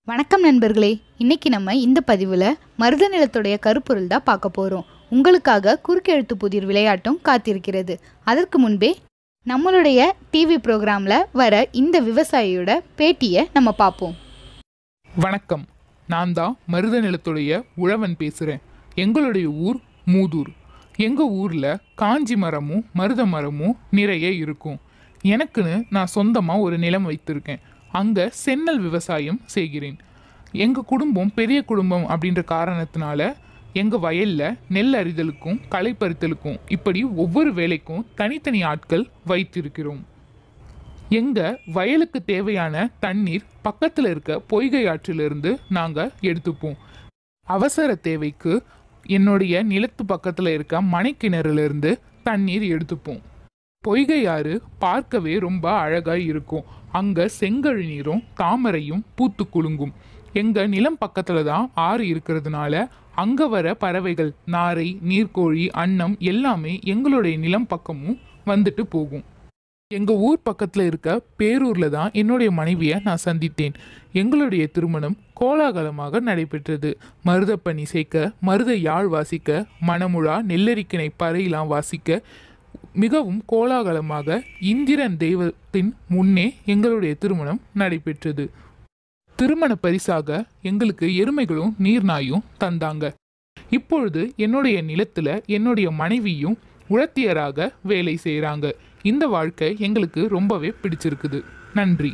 வணக்கம் நண்பர்களே இன்னைக்கு நம்ம இந்த பதிவில் மருத நிலத்துடைய கருப்பொருள் தான் பார்க்க போகிறோம் உங்களுக்காக குறுக்கெழுத்து புதிர் விளையாட்டும் காத்திருக்கிறது அதற்கு முன்பே நம்மளுடைய டிவி ப்ரோக்ராமில் வர இந்த விவசாயியோட பேட்டியை நம்ம பார்ப்போம் வணக்கம் நான் தான் மருத நிலத்துடைய உழவன் பேசுகிறேன் எங்களுடைய ஊர் மூதூர் எங்கள் ஊரில் காஞ்சி மரமும் மருத மரமும் நிறைய இருக்கும் எனக்குன்னு நான் சொந்தமாக ஒரு நிலம் வைத்திருக்கேன் அங்கே சென்னல் விவசாயம் செய்கிறேன் எங்கள் குடும்பம் பெரிய குடும்பம் அப்படின்ற காரணத்தினால எங்கள் வயலில் நெல் அறிதலுக்கும் களை பறித்தலுக்கும் இப்படி ஒவ்வொரு வேலைக்கும் தனித்தனி ஆட்கள் வைத்திருக்கிறோம் எங்க வயலுக்கு தேவையான தண்ணீர் பக்கத்துல இருக்க பொய்கை ஆற்றிலிருந்து நாங்க எடுத்துப்போம் அவசர தேவைக்கு என்னுடைய நிலத்து பக்கத்துல இருக்க மனைக்கிணறுல இருந்து தண்ணீர் எடுத்துப்போம் பொய்கை ஆறு பார்க்கவே ரொம்ப அழகா இருக்கும் அங்க செங்கழு நீரும் தாமரையும் பூத்து குலுங்கும் எங்க நிலம் பக்கத்துல தான் ஆறு இருக்கிறதுனால அங்க வர பறவைகள் நாரை நீர்க்கோழி அன்னம் எல்லாமே எங்களுடைய நிலம் பக்கமும் வந்துட்டு போகும் எங்க ஊர் பக்கத்துல இருக்க பேரூர்ல தான் என்னுடைய மனைவியை நான் சந்தித்தேன் எங்களுடைய திருமணம் கோலாகலமாக நடைபெற்றது மருதப்பணி சேர்க்க மருத யாழ் வாசிக்க மணமுழா நெல்லரிக்கிணை பறையெல்லாம் வாசிக்க மிகவும் கோலாகலமாக இந்திரன் தெய்வத்தின் முன்னே எங்களுடைய திருமணம் நடைபெற்றது திருமண பரிசாக எங்களுக்கு எருமைகளும் நீர்நாயும் தந்தாங்க இப்பொழுது என்னுடைய நிலத்துல என்னுடைய மனைவியும் உழத்தியராக வேலை செய்கிறாங்க இந்த வாழ்க்கை எங்களுக்கு ரொம்பவே பிடிச்சிருக்குது நன்றி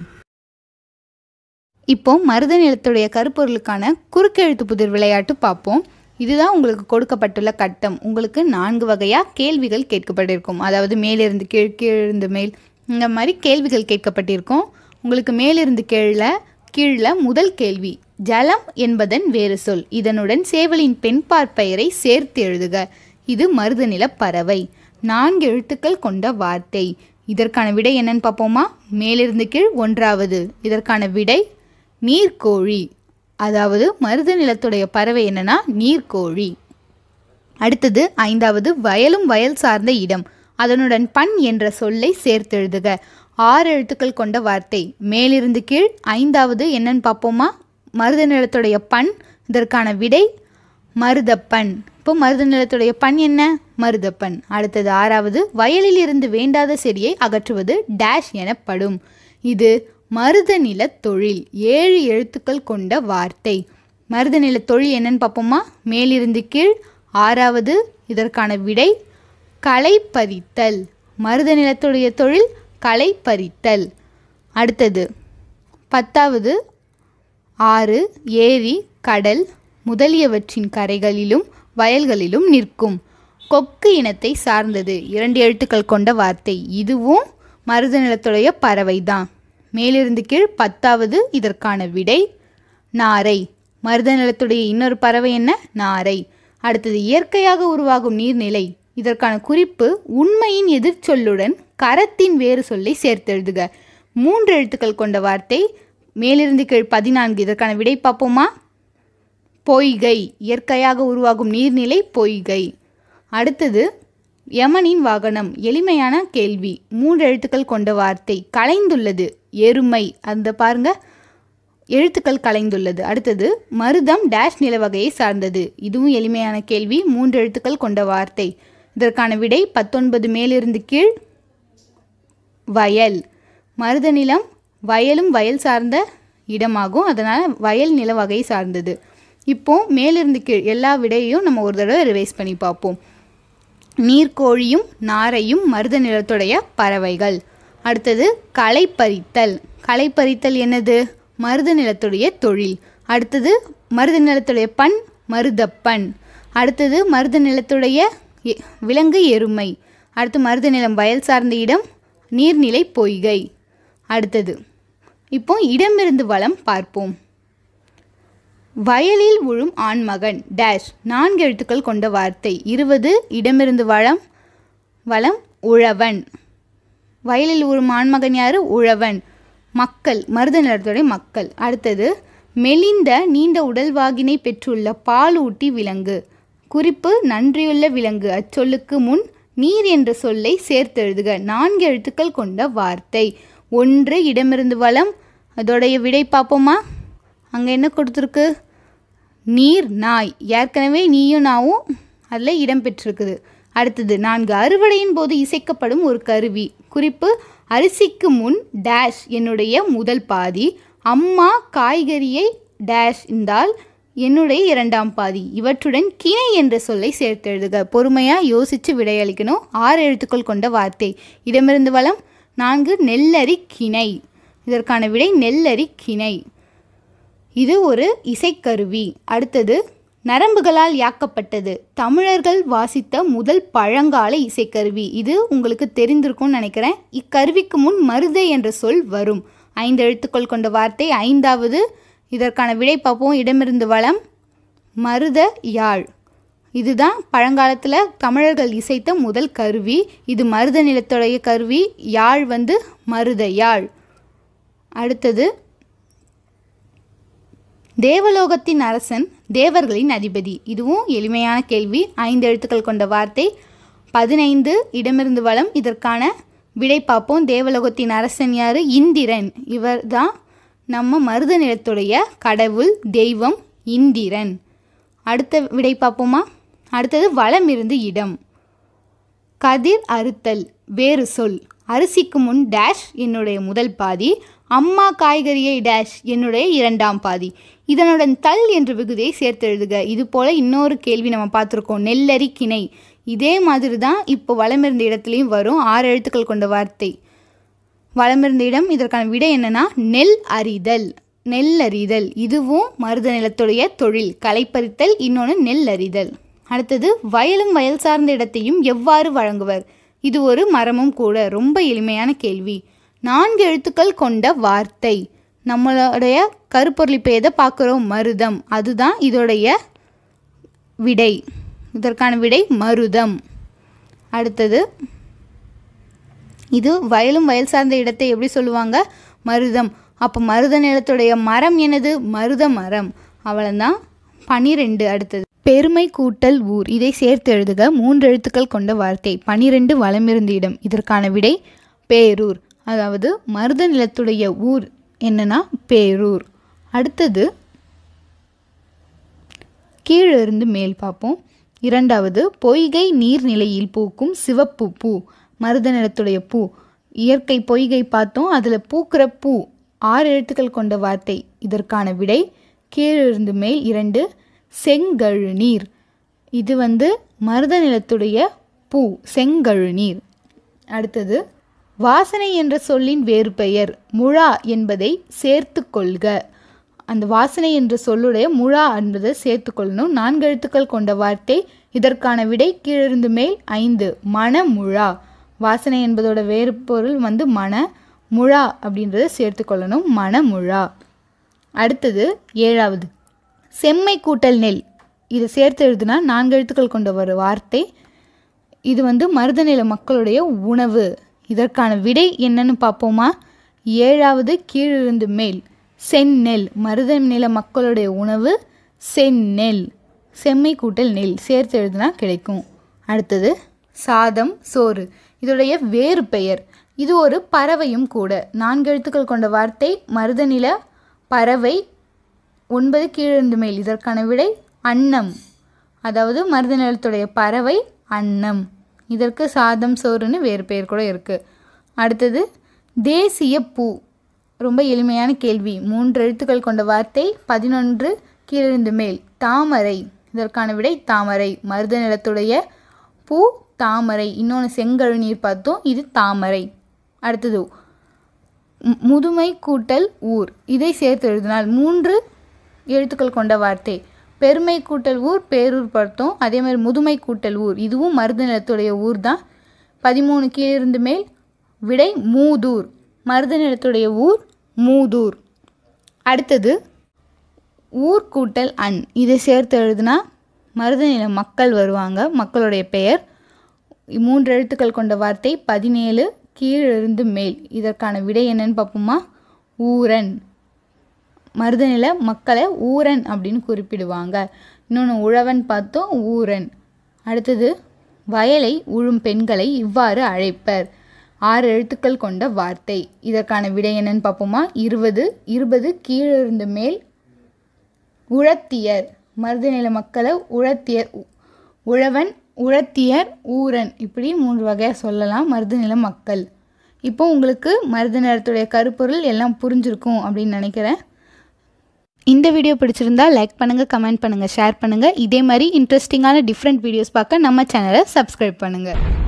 இப்போ மருத நிலத்துடைய கருப்பொருளுக்கான குறுக்கெழுத்து புதிர் விளையாட்டு பார்ப்போம் இதுதான் உங்களுக்கு கொடுக்கப்பட்டுள்ள கட்டம் உங்களுக்கு நான்கு வகையாக கேள்விகள் கேட்கப்பட்டிருக்கும் அதாவது மேலிருந்து கீழ் கீழிருந்து மேல் இந்த மாதிரி கேள்விகள் கேட்கப்பட்டிருக்கும் உங்களுக்கு மேலிருந்து கீழே கீழே முதல் கேள்வி ஜலம் என்பதன் வேறு சொல் இதனுடன் சேவலின் பெண்பாற் பெயரை சேர்த்து எழுதுக இது மருதநில பறவை நான்கு எழுத்துக்கள் கொண்ட வார்த்தை இதற்கான விடை என்னன்னு பார்ப்போமா மேலிருந்து கீழ் ஒன்றாவது இதற்கான விடை நீர்க்கோழி அதாவது மருத நிலத்துடைய பறவை என்னன்னா நீர்க்கோழி அடுத்தது ஐந்தாவது வயலும் வயல் சார்ந்த இடம் அதனுடன் பண் என்ற சொல்லை சேர்த்தெழுதுக ஆறு எழுத்துக்கள் கொண்ட வார்த்தை மேலிருந்து கீழ் ஐந்தாவது என்னன்னு பார்ப்போமா மருத நிலத்துடைய பண் இதற்கான விடை மருதப்பன் இப்போ மருத நிலத்துடைய பண் என்ன மருதப்பன் அடுத்தது ஆறாவது வயலில் இருந்து வேண்டாத செடியை அகற்றுவது டேஷ் எனப்படும் இது மருத நில தொழில் ஏழு எழுத்துக்கள் கொண்ட வார்த்தை மருத நில தொழில் என்னன்னு பார்ப்போமா மேலிருந்து கீழ் ஆறாவது இதற்கான விடை களை பறித்தல் மருத நிலத்துடைய தொழில் களை பறித்தல் அடுத்தது பத்தாவது ஆறு ஏரி கடல் முதலியவற்றின் கரைகளிலும் வயல்களிலும் நிற்கும் கொக்கு இனத்தை சார்ந்தது இரண்டு எழுத்துக்கள் கொண்ட வார்த்தை இதுவும் மருத நிலத்துடைய பறவை தான் மேலிருந்து கீழ் பத்தாவது இதற்கான விடை நாரை மருத நிலத்துடைய இன்னொரு பறவை என்ன நாரை அடுத்தது இயற்கையாக உருவாகும் நீர்நிலை இதற்கான குறிப்பு உண்மையின் எதிர்ச்சொல்லுடன் கரத்தின் வேறு சொல்லை சேர்த்தெழுதுக மூன்று எழுத்துக்கள் கொண்ட வார்த்தை மேலிருந்து கீழ் பதினான்கு இதற்கான விடை பார்ப்போமா பொய்கை இயற்கையாக உருவாகும் நீர்நிலை பொய்கை அடுத்தது யமனின் வாகனம் எளிமையான கேள்வி மூன்று எழுத்துக்கள் கொண்ட வார்த்தை கலைந்துள்ளது எருமை அந்த பாருங்க எழுத்துக்கள் கலைந்துள்ளது அடுத்தது மருதம் டேஷ் நில வகையை சார்ந்தது இதுவும் எளிமையான கேள்வி மூன்று எழுத்துக்கள் கொண்ட வார்த்தை இதற்கான விடை பத்தொன்பது மேலிருந்து கீழ் வயல் மருத நிலம் வயலும் வயல் சார்ந்த இடமாகும் அதனால் வயல் நில வகை சார்ந்தது இப்போ மேலிருந்து கீழ் எல்லா விடையும் நம்ம ஒரு தடவை ரிவைஸ் பண்ணி பார்ப்போம் நீர்க்கோழியும் நாரையும் மருத நிலத்துடைய பறவைகள் அடுத்தது களை பறித்தல் களை பறித்தல் என்னது மருத நிலத்துடைய தொழில் அடுத்தது மருத நிலத்துடைய பண் மருதப்பண் அடுத்தது மருத நிலத்துடைய எ- விலங்கு எருமை அடுத்து மருத நிலம் வயல் சார்ந்த இடம் நீர்நிலை பொய்கை அடுத்தது இப்போ இடமிருந்து வளம் பார்ப்போம் வயலில் உழும் ஆண்மகன் டேஷ் நான்கு எழுத்துக்கள் கொண்ட வார்த்தை இருபது இடமிருந்து வளம் வளம் உழவன் வயலில் உழும் ஆண்மகன் யாரு உழவன் மக்கள் மருத நிலத்துடைய மக்கள் அடுத்தது மெலிந்த நீண்ட உடல்வாகினை பெற்றுள்ள பாலூட்டி விலங்கு குறிப்பு நன்றியுள்ள விலங்கு அச்சொல்லுக்கு முன் நீர் என்ற சொல்லை சேர்த்தெழுதுக நான்கு எழுத்துக்கள் கொண்ட வார்த்தை ஒன்று இடமிருந்து வளம் அதோடைய விடை பார்ப்போமா அங்கே என்ன கொடுத்துருக்கு நீர் நாய் ஏற்கனவே நீயும் நாவும் அதில் இடம்பெற்றிருக்குது அடுத்தது நான்கு அறுவடையின் போது இசைக்கப்படும் ஒரு கருவி குறிப்பு அரிசிக்கு முன் டேஷ் என்னுடைய முதல் பாதி அம்மா காய்கறியை டேஷ் இருந்தால் என்னுடைய இரண்டாம் பாதி இவற்றுடன் கிணை என்ற சொல்லை சேர்த்து எழுதுக பொறுமையாக யோசித்து விடையளிக்கணும் ஆறு எழுத்துக்கள் கொண்ட வார்த்தை இடமிருந்து வளம் நான்கு நெல்லரி கிணை இதற்கான விடை நெல்லரி கிணை இது ஒரு இசைக்கருவி அடுத்தது நரம்புகளால் யாக்கப்பட்டது தமிழர்கள் வாசித்த முதல் பழங்கால இசைக்கருவி இது உங்களுக்கு தெரிந்திருக்கும்னு நினைக்கிறேன் இக்கருவிக்கு முன் மருதை என்ற சொல் வரும் ஐந்து எழுத்துக்கள் கொண்ட வார்த்தை ஐந்தாவது இதற்கான விடை பார்ப்போம் இடமிருந்து வளம் மருத யாழ் இதுதான் பழங்காலத்தில் தமிழர்கள் இசைத்த முதல் கருவி இது மருத நிலத்துடைய கருவி யாழ் வந்து மருத யாழ் அடுத்தது தேவலோகத்தின் அரசன் தேவர்களின் அதிபதி இதுவும் எளிமையான கேள்வி ஐந்து எழுத்துக்கள் கொண்ட வார்த்தை பதினைந்து இடமிருந்து வளம் இதற்கான விடை பார்ப்போம் தேவலோகத்தின் அரசன் யார் இந்திரன் இவர் தான் நம்ம மருத நிலத்துடைய கடவுள் தெய்வம் இந்திரன் அடுத்த விடை பார்ப்போமா அடுத்தது வளம் இருந்து இடம் கதிர் அறுத்தல் வேறு சொல் அரிசிக்கு முன் டேஷ் என்னுடைய முதல் பாதி அம்மா காய்கறியை டேஷ் என்னுடைய இரண்டாம் பாதி இதனுடன் தல் என்ற விகுதியை சேர்த்து எழுதுக இது போல இன்னொரு கேள்வி நம்ம பார்த்துருக்கோம் நெல்லரி கிணை இதே மாதிரி தான் இப்போ வளமிருந்த இடத்துலையும் வரும் ஆறு எழுத்துக்கள் கொண்ட வார்த்தை வளமிருந்த இடம் இதற்கான விடை என்னன்னா நெல் அறிதல் நெல் அறிதல் இதுவும் மருத நிலத்துடைய தொழில் களைப்பறித்தல் இன்னொன்று நெல் அறிதல் அடுத்தது வயலும் வயல் சார்ந்த இடத்தையும் எவ்வாறு வழங்குவர் இது ஒரு மரமும் கூட ரொம்ப எளிமையான கேள்வி நான்கு எழுத்துக்கள் கொண்ட வார்த்தை நம்மளுடைய கருப்பொருள் இப்போ எதை பார்க்குறோம் மருதம் அதுதான் இதோடைய விடை இதற்கான விடை மருதம் அடுத்தது இது வயலும் வயல் சார்ந்த இடத்தை எப்படி சொல்லுவாங்க மருதம் அப்போ மருத நிலத்துடைய மரம் என்னது மருத மரம் அவ்வளோதான் பனிரெண்டு அடுத்தது பெருமை கூட்டல் ஊர் இதை சேர்த்து எழுதுக மூன்று எழுத்துக்கள் கொண்ட வார்த்தை பனிரெண்டு வளமிருந்த இடம் இதற்கான விடை பேரூர் அதாவது மருத நிலத்துடைய ஊர் என்னன்னா பேரூர் அடுத்தது கீழிருந்து மேல் பார்ப்போம் இரண்டாவது பொய்கை நீர்நிலையில் பூக்கும் சிவப்பு பூ மருத நிலத்துடைய பூ இயற்கை பொய்கை பார்த்தோம் அதில் பூக்கிற பூ ஆறு எழுத்துக்கள் கொண்ட வார்த்தை இதற்கான விடை கீழிருந்து மேல் இரண்டு செங்கழு நீர் இது வந்து மருத நிலத்துடைய பூ செங்கழு நீர் அடுத்தது வாசனை என்ற சொல்லின் வேறு பெயர் முழா என்பதை சேர்த்து கொள்க அந்த வாசனை என்ற சொல்லுடைய முழா என்பதை சேர்த்து கொள்ளணும் நான்கு எழுத்துக்கள் கொண்ட வார்த்தை இதற்கான விடை கீழிருந்து மேல் ஐந்து மணமுழா வாசனை என்பதோட வேறு பொருள் வந்து மண முழா அப்படின்றத சேர்த்து கொள்ளணும் மணமுழா அடுத்தது ஏழாவது செம்மை கூட்டல் நெல் இதை சேர்த்து எழுதுனா நான்கு எழுத்துக்கள் கொண்ட ஒரு வார்த்தை இது வந்து மருதநில மக்களுடைய உணவு இதற்கான விடை என்னன்னு பார்ப்போமா ஏழாவது கீழிருந்து மேல் செந்நெல் மருத நில மக்களுடைய உணவு செந்நெல் செம்மை கூட்டல் நெல் சேர்த்து எழுதுனா கிடைக்கும் அடுத்தது சாதம் சோறு இதோடைய வேறு பெயர் இது ஒரு பறவையும் கூட நான்கு எழுத்துக்கள் கொண்ட வார்த்தை மருதநில பறவை ஒன்பது கீழிருந்து மேல் இதற்கான விடை அன்னம் அதாவது மருத நிலத்துடைய பறவை அன்னம் இதற்கு சாதம் சோறுன்னு வேறு பெயர் கூட இருக்குது அடுத்தது தேசிய பூ ரொம்ப எளிமையான கேள்வி மூன்று எழுத்துக்கள் கொண்ட வார்த்தை பதினொன்று கீழிருந்து மேல் தாமரை இதற்கான விடை தாமரை மருத நிலத்துடைய பூ தாமரை இன்னொன்று செங்கழு நீர் பார்த்தோம் இது தாமரை அடுத்தது மு- முதுமை கூட்டல் ஊர் இதை சேர்த்து எழுதினால் மூன்று எழுத்துக்கள் கொண்ட வார்த்தை பெருமை கூட்டல் ஊர் பேரூர் பார்த்தோம் அதே மாதிரி முதுமை கூட்டல் ஊர் இதுவும் மருத நிலத்துடைய ஊர் தான் பதிமூணு கீழிருந்து மேல் விடை மூதூர் மருத நிலத்துடைய ஊர் மூதூர் அடுத்தது ஊர் கூட்டல் அன் இதை சேர்த்து எழுதுனா மருதநில மக்கள் வருவாங்க மக்களுடைய பெயர் மூன்று எழுத்துக்கள் கொண்ட வார்த்தை பதினேழு கீழிருந்து மேல் இதற்கான விடை என்னன்னு பார்ப்போமா ஊரன் மருதநில மக்களை ஊரன் அப்படின்னு குறிப்பிடுவாங்க இன்னொன்று உழவன் பார்த்தோம் ஊரன் அடுத்தது வயலை உழும் பெண்களை இவ்வாறு அழைப்பர் ஆறு எழுத்துக்கள் கொண்ட வார்த்தை இதற்கான விடை என்னன்னு பார்ப்போமா இருபது இருபது கீழிருந்து மேல் உழத்தியர் மருதநில மக்களை உழத்தியர் உ- உழவன் உழத்தியர் ஊரன் இப்படி மூன்று வகையாக சொல்லலாம் மருதநில மக்கள் இப்போ உங்களுக்கு மருத நிலத்துடைய கருப்பொருள் எல்லாம் புரிஞ்சிருக்கும் அப்படின்னு நினைக்கிறேன் இந்த வீடியோ பிடிச்சிருந்தா லைக் பண்ணுங்கள் கமெண்ட் பண்ணுங்கள் ஷேர் பண்ணுங்கள் இதே மாதிரி இன்ட்ரெஸ்டிங்கான டிஃப்ரெண்ட் வீடியோஸ் பார்க்க நம்ம சேனலை சப்ஸ்கிரைப் பண்ணுங்கள்